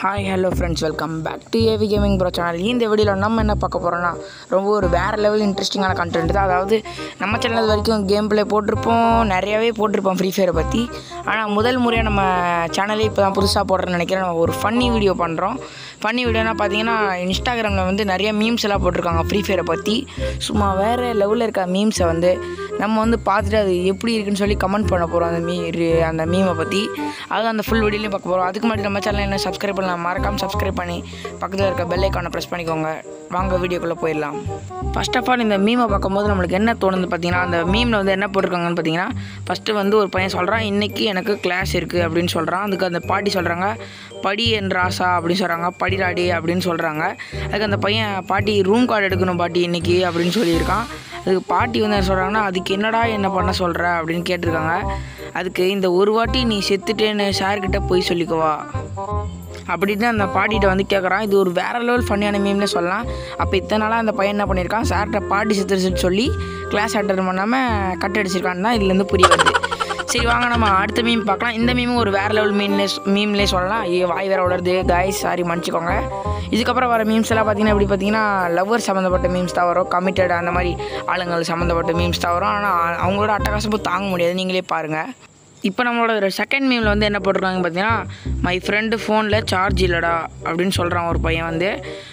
hi hello friends welcome back to AV gaming bro channel இந்த வீடியோவில் நம்ம என்ன பார்க்க போகிறோம்னா ரொம்ப ஒரு வேறு லெவல் இன்ட்ரெஸ்டிங்கான கண்டென்ட் தான் அதாவது நம்ம சேனல் இது வரைக்கும் கேம் ப்ளே போட்டிருப்போம் நிறையாவே போட்டிருப்போம் ஃப்ரீ ஃபயரை பற்றி ஆனால் முதல் முறையாக நம்ம சேனலே இப்போ தான் புதுசாக போடுறேன்னு நினைக்கிறேன் நம்ம ஒரு ஃபன்னி வீடியோ பண்ணுறோம் ஃபன்னி வீடியோனா பார்த்தீங்கன்னா இன்ஸ்டாகிராமில் வந்து நிறைய மீம்ஸ் எல்லாம் போட்டிருக்காங்க ஃப்ரீ ஃபயரை பற்றி சும்மா வேறு லெவலில் இருக்க மீம்ஸை வந்து நம்ம வந்து பார்த்துட்டு அது எப்படி இருக்குன்னு சொல்லி கமெண்ட் பண்ண போகிறோம் அந்த மீ ரி- அந்த மீமை பற்றி அது அந்த ஃபுல் வீடியோலையும் பார்க்க போகிறோம் அதுக்கு முன்னாடி நம்ம சேனல் என்ன சப்ஸ்கிரைப் பண்ணலாம் மறக்காமல் சப்ஸ்கிரைப் பண்ணி பக்கத்தில் இருக்க பெல் ஐக்கானை ப்ரெஸ் பண்ணிக்கோங்க வாங்க வீடியோக்குள்ளே போயிடலாம் ஃபர்ஸ்ட் ஆஃப் ஆல் இந்த மீமை பார்க்கும்போது நம்மளுக்கு என்ன தோணுது பார்த்தீங்கன்னா அந்த மீமில் வந்து என்ன போட்டிருக்காங்கன்னு பார்த்தீங்கன்னா ஃபஸ்ட்டு வந்து ஒரு பையன் சொல்கிறான் இன்றைக்கி எனக்கு கிளாஸ் இருக்குது அப்படின்னு சொல்கிறான் அதுக்கு அந்த பாட்டி சொல்கிறாங்க படி என் ராசா அப்படின்னு சொல்கிறாங்க படிராடி அப்படின்னு சொல்கிறாங்க அதுக்கு அந்த பையன் பாட்டி ரூம் கார்டு எடுக்கணும் பாட்டி இன்னைக்கு அப்படின்னு சொல்லியிருக்கான் அதுக்கு பாட்டி வந்து என்ன சொல்கிறாங்கன்னா அதுக்கு என்னடா என்ன பண்ண சொல்கிற அப்படின்னு கேட்டிருக்காங்க அதுக்கு இந்த ஒரு வாட்டி நீ செத்துட்டேன்னு சார்கிட்ட போய் சொல்லிக்கவா அப்படின்னு அந்த பாட்டிகிட்ட வந்து கேட்குறான் இது ஒரு வேற லெவல் ஃபன்னியான மீம்னே சொல்லலாம் அப்போ இத்தனை நாளாக அந்த பையன் என்ன பண்ணியிருக்கான் சார்கிட்ட பாட்டி செத்துருச்சுன்னு சொல்லி கிளாஸ் அட்டன் பண்ணாமல் கட் அடிச்சிருக்கான்னு தான் இதுலேருந்து புரிய வருது சரி வாங்க நம்ம அடுத்த மீம் பார்க்கலாம் இந்த மீமும் ஒரு வேற லெவல் மீன்லே மீம்லே சொல்லலாம் ஐயோ வாய் வேற உலருது காய்ஸ் சாரி மன்னிச்சுக்கோங்க இதுக்கப்புறம் வர மீம்ஸ் எல்லாம் பார்த்தீங்கன்னா எப்படி பார்த்தீங்கன்னா லவ்வர் சம்மந்தப்பட்ட மீம்ஸ் தான் வரும் கமிட்டட் அந்த மாதிரி ஆளுங்கள் சம்மந்தப்பட்ட மீம்ஸ் தான் வரும் ஆனால் அவங்களோட அட்டகாசமும் தாங்க முடியாது நீங்களே பாருங்கள் இப்போ நம்மளோட செகண்ட் மீமில் வந்து என்ன போட்டிருக்காங்க பார்த்தீங்கன்னா மை ஃப்ரெண்டு ஃபோனில் சார்ஜ் இல்லைடா அப்படின்னு சொல்கிறான் ஒரு பையன் வந்து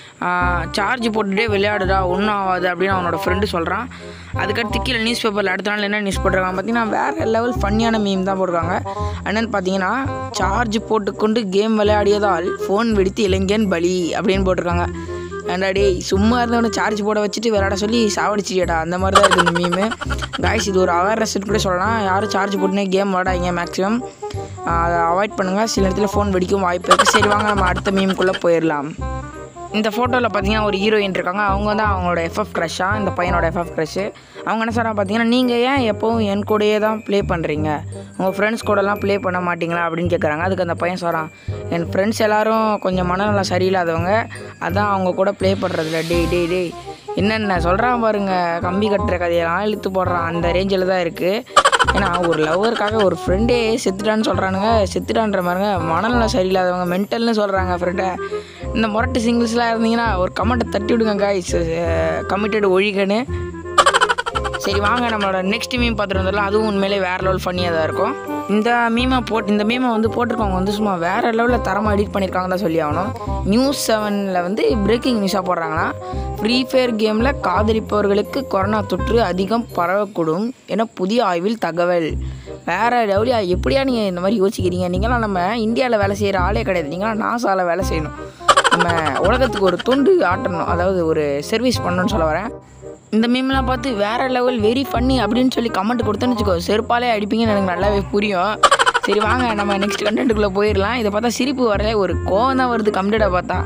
சார்ஜ் போட்டுட்டே விளையாடுடா ஒன்றும் ஆகாது அப்படின்னு அவனோட ஃப்ரெண்டு சொல்கிறான் அதுக்கடுத்து கீழே நியூஸ் பேப்பரில் அடுத்த நாள் என்ன நியூஸ் போட்டிருக்காங்க பார்த்தீங்கன்னா வேறு லெவல் ஃபன்னியான மீம் தான் போட்டிருக்காங்க என்னென்னு பார்த்தீங்கன்னா சார்ஜ் போட்டுக்கொண்டு கேம் விளையாடியதால் ஃபோன் வெடித்து இளைஞன் பலி அப்படின்னு போட்டிருக்காங்க ஏன்டா டேய் சும்மா இருந்தவனை சார்ஜ் போட வச்சுட்டு விளையாட சொல்லி சாவடிச்சிட்டியடா அந்த மாதிரி தான் இருக்குது இந்த மீமு காய்ஸ் இது ஒரு அவேர்னஸ் கூட சொல்லலாம் யாரும் சார்ஜ் போட்டுனே கேம் விளையாடாங்க மேக்ஸிமம் அதை அவாய்ட் பண்ணுங்கள் சில நேரத்தில் ஃபோன் வெடிக்கும் வாய்ப்பு இருக்குது சரி வாங்க நம்ம அடுத்த மீமுக்குள்ளே போயிடலாம் இந்த ஃபோட்டோவில் பார்த்தீங்கன்னா ஒரு ஹீரோயின் இருக்காங்க அவங்க தான் அவங்களோட எஃப்எஃப் க்ரஷ்ஷாக இந்த பையனோட எஃப்எஃப் க்ரஷ்ஷு அவங்க என்ன சொல்கிறாங்க பார்த்தீங்கன்னா நீங்கள் ஏன் எப்போவும் என் கூடயே தான் ப்ளே பண்ணுறீங்க உங்கள் ஃப்ரெண்ட்ஸ் கூடலாம் ப்ளே பண்ண மாட்டீங்களா அப்படின்னு கேட்குறாங்க அதுக்கு அந்த பையன் சொல்கிறான் என் ஃப்ரெண்ட்ஸ் எல்லாரும் கொஞ்சம் மனநலம் சரியில்லாதவங்க அதான் அவங்க கூட ப்ளே பண்ணுறதில்ல டேய் டேய் டேய் என்னென்ன சொல்கிறான் பாருங்க கம்பி கட்டுற கதையெல்லாம் இழுத்து போடுறான் அந்த ரேஞ்சில் தான் இருக்குது ஏன்னா ஒரு லவ்வருக்காக ஒரு ஃப்ரெண்டே செத்துட்டான்னு சொல்கிறானுங்க செத்துட்டான்ற மாதிரிங்க மனநலம் சரியில்லாதவங்க மென்டல்னு சொல்கிறாங்க ஃப்ரெண்டை இந்த முரட்டு சிங்கிள்ஸ்லாம் இருந்தீங்கன்னா ஒரு கமெண்ட்டை தட்டி விடுங்க காய்ஸ் கமிட்டட் ஒழிகன்னு சரி வாங்க நம்மளோட நெக்ஸ்ட் மீம் பார்த்துட்டு வந்துடலாம் அதுவும் உண்மையிலே வேறு லெவல் ஃபன்னியாக தான் இருக்கும் இந்த மீமை போட் இந்த மீமை வந்து போட்டிருக்கவங்க வந்து சும்மா வேறு லெவலில் தரமாக எடிட் பண்ணியிருக்காங்க தான் சொல்லி ஆகணும் நியூஸ் செவனில் வந்து பிரேக்கிங் நியூஸாக போடுறாங்கன்னா ஃப்ரீ ஃபயர் கேமில் காதலிப்பவர்களுக்கு கொரோனா தொற்று அதிகம் பரவக்கூடும் என புதிய ஆய்வில் தகவல் வேறு லெவலியா எப்படியா நீங்கள் இந்த மாதிரி யோசிக்கிறீங்க நீங்களாம் நம்ம இந்தியாவில் வேலை செய்கிற ஆளே கிடையாது நீங்களாம் நாசாவில் வேலை செய்யணும் நம்ம உலகத்துக்கு ஒரு தொண்டு ஆட்டணும் அதாவது ஒரு சர்வீஸ் பண்ணணும்னு சொல்ல வரேன் இந்த மீம்லாம் பார்த்து வேற லெவல் வெரி ஃபன்னி அப்படின்னு சொல்லி கமெண்ட் கொடுத்தேன்னு வச்சுக்கோ செருப்பாலே அடிப்பீங்கன்னு எனக்கு நல்லாவே புரியும் சரி வாங்க நம்ம நெக்ஸ்ட் கண்டென்ட்டுக்குள்ளே போயிடலாம் இதை பார்த்தா சிரிப்பு வரல ஒரு கோவம் தான் வருது கம்ப்ளீட்டாக பார்த்தா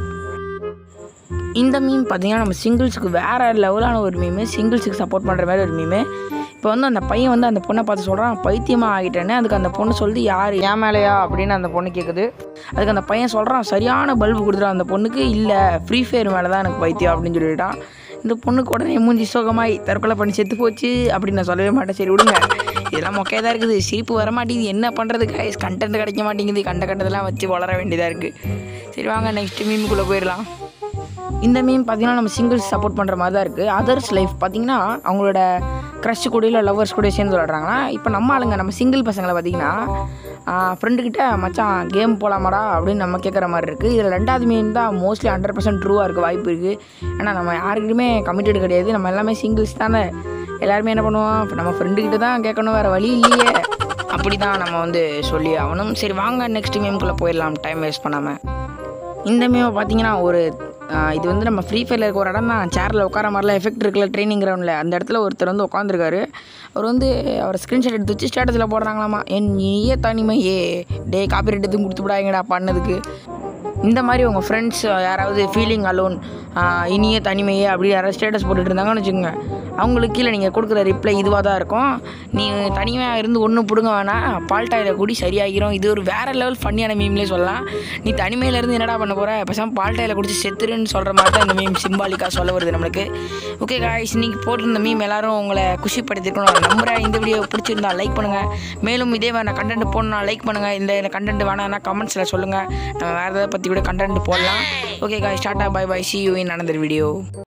இந்த மீம் பார்த்தீங்கன்னா நம்ம சிங்கிள்ஸுக்கு வேறு லெவலான ஒரு மீமு சிங்கிள்ஸுக்கு சப்போர்ட் பண்ணுற மாதிரி ஒரு மீமு இப்போ வந்து அந்த பையன் வந்து அந்த பொண்ணை பார்த்து சொல்கிறான் பைத்தியமாக ஆகிட்டேன்னு அதுக்கு அந்த பொண்ணு சொல்லுது யார் ஏன் மேலேயா அப்படின்னு அந்த பொண்ணு கேட்குது அதுக்கு அந்த பையன் சொல்கிறான் சரியான பல்பு கொடுத்துட்டான் அந்த பொண்ணுக்கு இல்லை ஃப்ரீ ஃபயர் மேலே தான் எனக்கு பைத்தியம் அப்படின்னு சொல்லிட்டான் இந்த பொண்ணுக்கு உடனே மூஞ்சி சோகமாய் தற்கொலை பண்ணி செத்து போச்சு அப்படின்னு நான் சொல்லவே மாட்டேன் சரி விடுங்க இதெல்லாம் மொக்கையாக தான் இருக்குது சிரிப்பு வர மாட்டேங்குது என்ன பண்ணுறது கைஸ் கண்டென்ட் கிடைக்க மாட்டேங்குது கண்ட கண்டதெல்லாம் வச்சு வளர வேண்டியதாக இருக்குது சரி வாங்க நெக்ஸ்ட் மீமுக்குள்ளே போயிடலாம் இந்த மீம் பார்த்தீங்கன்னா நம்ம சிங்கிள்ஸ் சப்போர்ட் பண்ணுற மாதிரி தான் இருக்குது அதர்ஸ் லைஃப் பார்த்தீங்கன்னா அவங்களோட க்ரஷ் கூட இல்லை லவ்வர்ஸ் கூட சேர்ந்து விளாட்றாங்கன்னா இப்போ நம்ம ஆளுங்க நம்ம சிங்கிள் பசங்களை பார்த்தீங்கன்னா ஃப்ரெண்டுக்கிட்ட மச்சான் கேம் போகலாமாடா அப்படின்னு நம்ம கேட்குற மாதிரி இருக்குது இதில் ரெண்டாவது மீன் தான் மோஸ்ட்லி ஹண்ட்ரட் பர்சன்ட் ட்ரூவாக இருக்க வாய்ப்பு இருக்குது ஏன்னா நம்ம யாருக்கிட்டுமே கமிட்டட் கிடையாது நம்ம எல்லாமே சிங்கிள்ஸ் தானே எல்லாருமே என்ன பண்ணுவோம் இப்ப நம்ம ஃப்ரெண்டுக்கிட்ட தான் கேட்கணும் வேறு வழி இல்லையே அப்படி தான் நம்ம வந்து சொல்லி ஆகணும் சரி வாங்க நெக்ஸ்ட் மீம்குள்ளே போயிடலாம் டைம் வேஸ்ட் பண்ணாமல் இந்த மீமை பார்த்தீங்கன்னா ஒரு ஆஹ் இது வந்து நம்ம ஃப்ரீ ஃபயரில் இருக்க ஒரு இடம் தான் சேரில் உட்கார மாதிரிலாம் எஃபெக்ட் இருக்குல்ல ட்ரைனிங் கிரவுண்டில் அந்த இடத்துல ஒருத்தர் வந்து உட்காந்துருக்காரு அவர் வந்து அவர் ஸ்க்ரீன்ஷாட் எடுத்து வச்சு ஸ்டேட்டஸில் போடுறாங்களாமா என் இனிய தனிமையே டே காப்பி ரைட் எதுவும் கொடுத்து விடாங்கடா பண்ணதுக்கு இந்த மாதிரி உங்கள் ஃப்ரெண்ட்ஸ் யாராவது ஃபீலிங் அலோன் இனிய தனிமையே அப்படி யாராவது ஸ்டேட்டஸ் போட்டுட்டு இருந்தாங்கன்னு வச்சுக்கோங்க அவங்களுக்கு கீழே நீங்கள் கொடுக்குற ரிப்ளை இதுவாக தான் இருக்கும் நீ தனியாக இருந்து ஒன்று பிடுங்க வேணாம் பால்டாயில் கூடி சரியாகிரும் இது ஒரு வேறு லெவல் ஃபன்னியான மீம்லேயே சொல்லலாம் நீ தனிமையில இருந்து என்னடா பண்ண போகிற பேசாமல் பால்டாயில் குடிச்சு செத்துருன்னு சொல்கிற மாதிரி தான் இந்த மீம் சிம்பாலிக்காக சொல்ல வருது நம்மளுக்கு ஓகே காய்ஸ் இன்னைக்கு போட்டிருந்த மீம் எல்லாரும் உங்களை குஷிப்படுத்திருக்கணும் நான் நம்புறேன் இந்த வீடியோ பிடிச்சிருந்தா லைக் பண்ணுங்கள் மேலும் இதே மாதிரி நான் கண்டென்ட் போடணும் லைக் பண்ணுங்கள் இந்த கண்டென்ட் வேணாம்னா கமெண்ட்ஸில் சொல்லுங்கள் நம்ம வேறு ஏதாவது பற்றி கூட கண்டென்ட் போடலாம் ஓகே காய் ஸ்டார்டா bye bye see you in another video